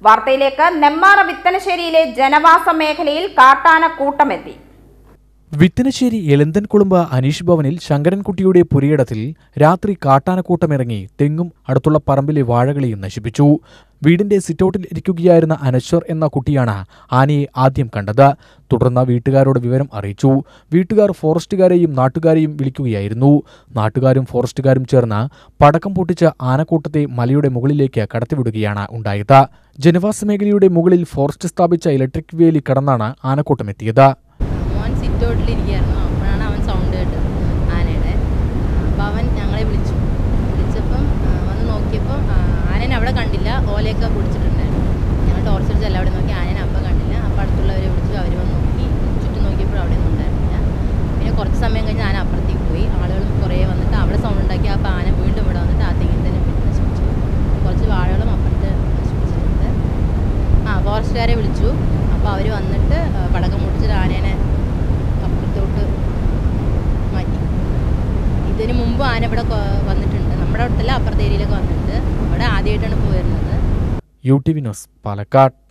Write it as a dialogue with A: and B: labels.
A: വാർത്തയിലേക്ക് നെമ്മാറ വിത്തനശ്ശേരിയിലെ ജനവാസ മേഖലയിൽ കാട്ടാന കൂട്ടമെത്തി
B: വിത്തനശ്ശേരി എലന്തൻകുളുമ്പ് അനീഷ് ഭവനിൽ ശങ്കരൻകുട്ടിയുടെ പുരയിടത്തിൽ രാത്രി കാട്ടാനക്കൂട്ടമിറങ്ങി തെങ്ങും അടുത്തുള്ള പറമ്പിലെ വാഴകളെയും നശിപ്പിച്ചു വീടിന്റെ സിറ്റൌട്ടിൽ ഇരിക്കുകയായിരുന്ന അനശ്വർ എന്ന കുട്ടിയാണ് ആനയെ ആദ്യം കണ്ടത് തുടർന്ന് വീട്ടുകാരോട് വിവരം അറിയിച്ചു വീട്ടുകാർ ഫോറസ്റ്റുകാരെയും നാട്ടുകാരെയും വിളിക്കുകയായിരുന്നു നാട്ടുകാരും ഫോറസ്റ്റുകാരും ചേർന്ന് പടക്കം പൊട്ടിച്ച് ആനക്കൂട്ടത്തെ മലയുടെ മുകളിലേക്ക് കടത്തിവിടുകയാണ് ഉണ്ടായത് ജനവാസ മേഖലയുടെ മുകളിൽ ഫോറസ്റ്റ് സ്ഥാപിച്ച ഇലക്ട്രിക് വേലി കടന്നാണ് ആനക്കൂട്ടമെത്തിയത്
C: മോൻ സിറ്റൗട്ടിലിരിക്കുകയായിരുന്നു അപ്പോഴാണ് അവൻ സൗണ്ട് കേട്ടത് ആനയുടെ അപ്പോൾ അവൻ ഞങ്ങളെ വിളിച്ചു വിളിച്ചപ്പം ആ, വന്ന് നോക്കിയപ്പം ആ, ആനേനെ അവിടെ കണ്ടില്ല ഓലയൊക്കെ കുടിച്ചിട്ടുണ്ടായിരുന്നു ഞങ്ങൾ ടോർച്ച് അടിച്ച് എല്ലാവിടെ നോക്കി ആനേനെ അപ്പം കണ്ടില്ല അപ്പോൾ അടുത്തുള്ളവരെ വിളിച്ചു അവർ വന്ന് നോക്കി ചുറ്റും നോക്കിയപ്പോൾ അവിടെ ഒന്നും ഉണ്ടായിരുന്നില്ല പിന്നെ കുറച്ച് സമയം കഴിഞ്ഞ് ആന അപ്പുറത്തേക്ക് പോയി ആളുകൾ കുറേ വന്നിട്ട് അവിടെ സൗണ്ട് ഉണ്ടാക്കി അപ്പോൾ ആന വീണ്ടും ഇവിടെ വന്നിട്ട് ആ തെങ്ങിൽ തന്നെ വീണ്ടും നശിപ്പിച്ചു കുറച്ച് വാഴകളും അപ്പുറത്ത് നശിപ്പിച്ചിട്ടുണ്ട് ആ ഫോറസ്റ്റുകാരെ വിളിച്ചു അപ്പോൾ അവർ വന്നിട്ട് ആ, പടക്കം പൊട്ടിച്ചിട്ട് ആനേനെ അപ്പുറത്തോട്ട് മാറ്റി ഇതിന് മുമ്പ് ആന ഇവിടെ കൊ- വന്നിട്ടുണ്ട് നമ്മുടെ അടുത്തല്ല അപ്പുറത്തെ ഏരിയയിലൊക്കെ വന്നിട്ടുണ്ട് ഇവിടെ ആദ്യമായിട്ടാണ് ഇപ്പോൾ വരുന്നത്
B: U T V news Palakkad